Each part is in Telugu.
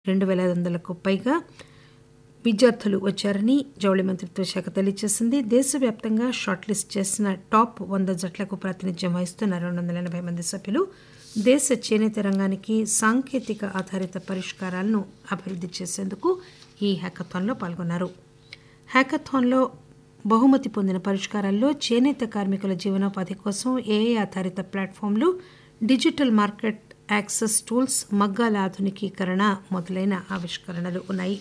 రెండు పేల ఐదు వందలకు పైగా విద్యార్థులు వచ్చారని జౌళి మంత్రిత్వ శాఖ తెలియజేసింది దేశవ్యాప్తంగా షార్ట్ లిస్ట్ చేసిన టాప్ వంద జట్లకు ప్రాతినిధ్యం వహిస్తున్న రెండు వందల ఎనభై మంది సభ్యులు దేశ చేనేత రంగానికి సాంకేతిక ఆధారిత పరిష్కారాలను అభివృద్ధి చేసేందుకు ఈ హ్యాకథాన్లో పాల్గొన్నారు హ్యాకథాన్లో బహుమతి పొందిన పరిష్కారాల్లో చేనేత కార్మికుల జీవనోపాధి కోసం ఏఐ ఆధారిత ప్లాట్ఫామ్లు డిజిటల్ మార్కెట్ యాక్సెస్ టూల్స్ మగ్గాల ఆధునికీకరణ మొదలైన ఆవిష్కరణలు ఉన్నాయి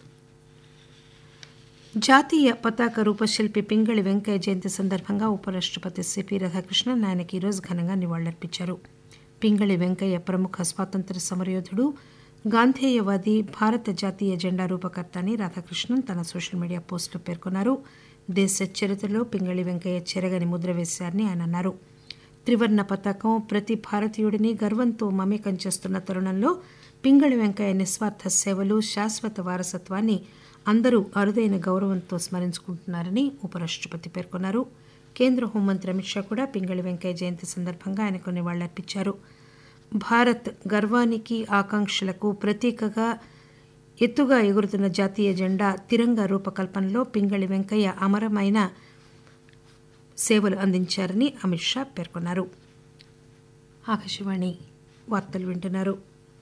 జాతీయ పతాక రూపశిల్పి పింగళి వెంకయ్య జయంతి సందర్భంగా ఉపరాష్టపతి సిపి రాధాకృష్ణన్ ఆయనకి ఈరోజు ఘనంగా నివాళులర్పించారు పింగళి వెంకయ్య ప్రముఖ స్వాతంత్ర సమరయోధుడు గాంధేయవాది భారత జాతీయ జెండా రూపకర్త అని రాధాకృష్ణన్ తన సోషల్ మీడియా పోస్టులో పేర్కొన్నారు దేశ చరిత్రలో పింగళి వెంకయ్య చెరగని ముద్ర వేశారని ఆయన అన్నారు త్రివర్ణ పతాకం ప్రతి భారతీయుడిని గర్వంతో మమేకం చేస్తున్న తరుణంలో పింగళి వెంకయ్య నిస్వార్థ సేవలు శాశ్వత వారసత్వాన్ని అందరూ అరుదైన గౌరవంతో స్మరించుకుంటున్నారని ఉపరాష్టపతి పేర్కొన్నారు కేంద్ర హోంమంత్రి అమిత్ షా కూడా పింగళి వెంకయ్య జయంతి సందర్భంగా ఆయనకు నివాళులర్పించారు భారత్ గర్వానికి ఆకాంక్షలకు ప్రతీకగా ఎత్తుగా ఎగురుతున్న జాతీయ జెండా తిరంగా రూపకల్పనలో పింగళి వెంకయ్య అమరమైన సేవలు అందించారని అమిత్ షా పేర్కొన్నారు ఆకాశవాణి వార్తలు వింటున్నారు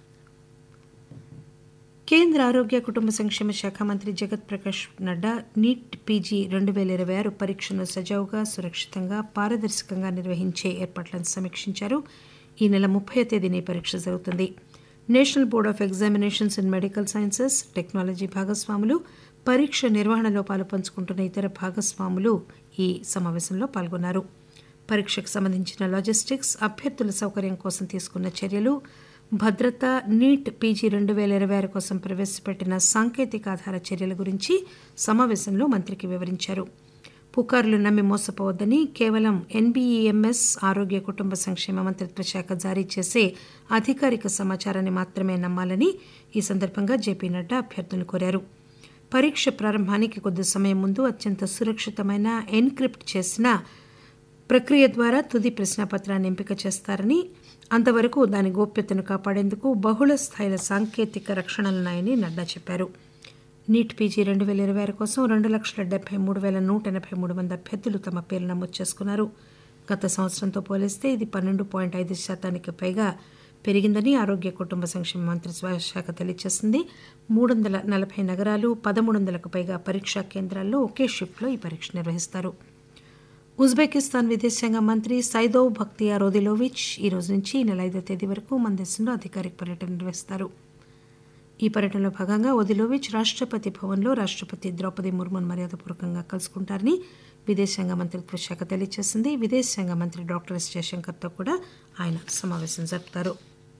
కేంద్ర ఆరోగ్య కుటుంబ సంక్షేమ శాఖ మంత్రి జగత్ ప్రకాష్ నడ్డా నీట్ పీజీ రెండు పేల ఇరవై ఆరు పరీక్షను సజావుగా సురక్షితంగా పారదర్శకంగా నిర్వహించే ఏర్పాట్లను సమీక్షించారు ఈ నెల ముప్పై తేదీన ఈ పరీక్ష జరుగుతుంది national board of examinations in medical sciences technology భాగస్వాములు పరీక్ష నిర్వహణలో పాలుపంచుకుంటున్న ఇతర భాగస్వాములు ఈ సమావేశంలో పాల్గొన్నారు పరీక్షకు సంబంధించిన లాజిస్టిక్స్ అభ్యర్థుల సౌకర్యం కోసం తీసుకున్న చర్యలు భద్రత నీట్ పీజీ రెండు పేల ఇరవై ఆరు కోసం ప్రవేశపెట్టిన సాంకేతిక ఆధార చర్యల గురించి సమావేశంలో మంత్రికి వివరించారు పుకార్లు నమ్మి మోసపోవద్దని కేవలం ఎన్బీఈఎంఎస్ ఆరోగ్య కుటుంబ సంక్షేమ మంత్రిత్వ శాఖ జారీ చేసే అధికారిక సమాచారాన్ని మాత్రమే నమ్మాలని ఈ సందర్భంగా జేపీ నడ్డా అభ్యర్థులను కోరారు పరీక్ష ప్రారంభానికి కొద్ది సమయం ముందు అత్యంత సురక్షితమైన ఎన్క్రిప్ట్ చేసిన ప్రక్రియ ద్వారా తుది ప్రశ్నాపత్రాన్ని ఎంపిక చేస్తారని అంతవరకు దాని గోప్యతను కాపాడేందుకు బహుళ స్థాయిల సాంకేతిక రక్షణలున్నాయని నడ్డా చెప్పారు నీట్ పీజీ రెండు వేల ఇరవై ఆరు కోసం రెండు లక్షల డెబ్బై మూడు వేల నూట ఎనభై మూడు మంది అభ్యర్థులు తమ పేర్లు నమోదు చేసుకున్నారు గత సంవత్సరంతో పోలిస్తే ఇది పన్నెండు పాయింట్ ఐదు శాతానికి పైగా పెరిగిందని ఆరోగ్య కుటుంబ సంక్షేమ మంత్రిత్వ శాఖ తెలియజేసింది మూడు వందల నలభై నగరాలు పదమూడు వందలకు పైగా పరీక్షా కేంద్రాల్లో ఒకే షిఫ్ట్లో ఈ పరీక్ష నిర్వహిస్తారు ఉజ్బెకిస్తాన్ విదేశాంగ మంత్రి సైదోవ్ భక్తియార్ ఒదిలోవిచ్ ఈ రోజు నుంచి ఈ నెల ఐదో తేదీ వరకు మన దేశంలో అధికారిక పర్యటన నిర్వహిస్తారు ఈ పర్యటనలో భాగంగా ఒదిలోవిచ్ రాష్టపతి భవన్లో రాష్టపతి ద్రౌపది ముర్మును మర్యాదపూర్వకంగా కలుసుకుంటారని విదేశాంగ మంత్రిత్వ శాఖ తెలియజేసింది విదేశాంగ మంత్రి డాక్టర్ ఎస్ జయశంకర్తో కూడా ఆయన సమావేశం జరుపుతారు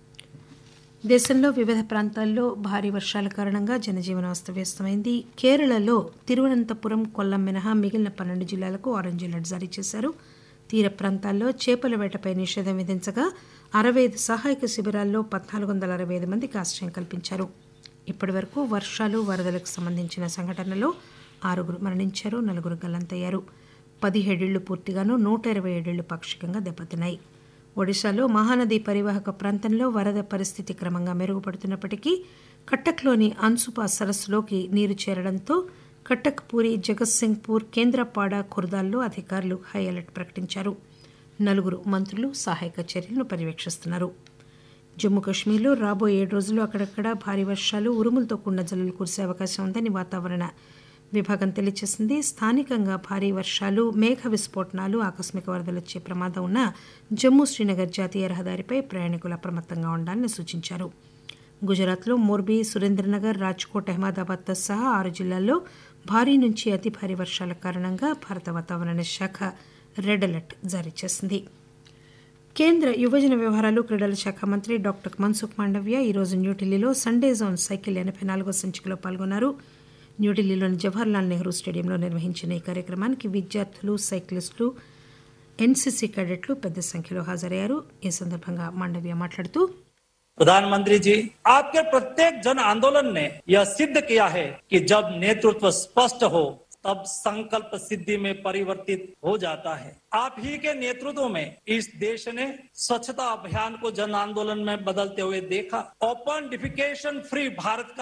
దేశంలో వివిధ ప్రాంతాల్లో భారీ వర్షాల కారణంగా జనజీవనం అస్తవ్యస్తమైంది కేరళలో తిరువనంతపురం కొల్లం మినహా మిగిలిన పన్నెండు జిల్లాలకు ఆరెంజ్ అలర్ట్ జారీ చేశారు తీర ప్రాంతాల్లో చేపల వేటపై నిషేధం విధించగా అరవై ఐదు సహాయక శిబిరాల్లో పద్నాలుగు వందల అరవై ఐదు మందికి ఆశ్రయం కల్పించారు ఇప్పటి వరకు వర్షాలు వరదలకు సంబంధించిన సంఘటనలో ఆరుగురు మరణించారు నలుగురు గల్లంతయ్యారు పదిహేడేళ్లు పూర్తిగాను నూట ఇరవై ఏడేళ్లు పాక్షికంగా దెబ్బతిన్నాయి ఒడిశాలో మహానది పరివాహక ప్రాంతంలో వరద పరిస్థితి క్రమంగా మెరుగుపడుతున్నప్పటికీ కట్టక్లోని అన్సుపా సరస్సులోకి నీరు చేరడంతో కట్టక్ పూరి జగత్సింగ్పూర్ కేంద్రపాడ ఖుర్దాల్లో అధికారులు హై అలర్ట్ ప్రకటించారు నలుగురు మంత్రులు సహాయక చర్యలను పర్యవేక్షిస్తున్నారు జమ్మూ కాశ్మీర్లో రాబోయే ఏడు రోజుల్లో అక్కడక్కడ భారీ వర్షాలు ఉరుములతో కూడిన జల్లులు కురిసే అవకాశం ఉందని వాతావరణ విభాగం తెలియజేసింది స్థానికంగా భారీ వర్షాలు మేఘ విస్ఫోటనాలు ఆకస్మిక వరదలు వచ్చే ప్రమాదం ఉన్న జమ్మూ శ్రీనగర్ జాతీయ రహదారిపై ప్రయాణికులు అప్రమత్తంగా ఉండాలని సూచించారు గుజరాత్లో మోర్బీ సురేంద్రనగర్ రాజ్కోట్ అహ్మదాబాద్తో సహా ఆరు జిల్లాల్లో భారీ నుంచి అతి భారీ వర్షాల కారణంగా భారత వాతావరణ శాఖ రెడ్ అలర్ట్ జారీ చేసింది కేంద్ర యువజన వ్యవహారాలు క్రీడల శాఖ మంత్రి డాక్టర్ మన్సుఖ్ మాండవ్య ఈరోజు న్యూఢిల్లీలో సండే జోన్ సైకిల్ ఎనభై నాలుగో సంచికలో పాల్గొన్నారు న్యూఢిల్లీలోని జవహర్లాల్ నెహ్రూ స్టేడియంలో నిర్వహించిన ఈ కార్యక్రమానికి విద్యార్థులు సైక్లిస్టులు ఎన్సీసీ క్యాడెట్లు పెద్ద సంఖ్యలో హాజరయ్యారు ఈ సందర్భంగా మాండవ్య మాట్లాడుతూ प्रधानमंत्री जी आपके प्रत्येक जन आंदोलन ने यह सिद्ध किया है कि जब नेतृत्व स्पष्ट हो तब संकल्प सिद्धि में परिवर्तित हो जाता है आप ही के नेतृत्व में इस देश ने स्वच्छता अभियान को जन आंदोलन में बदलते हुए देखा ओपन डिफिकेशन फ्री भारत का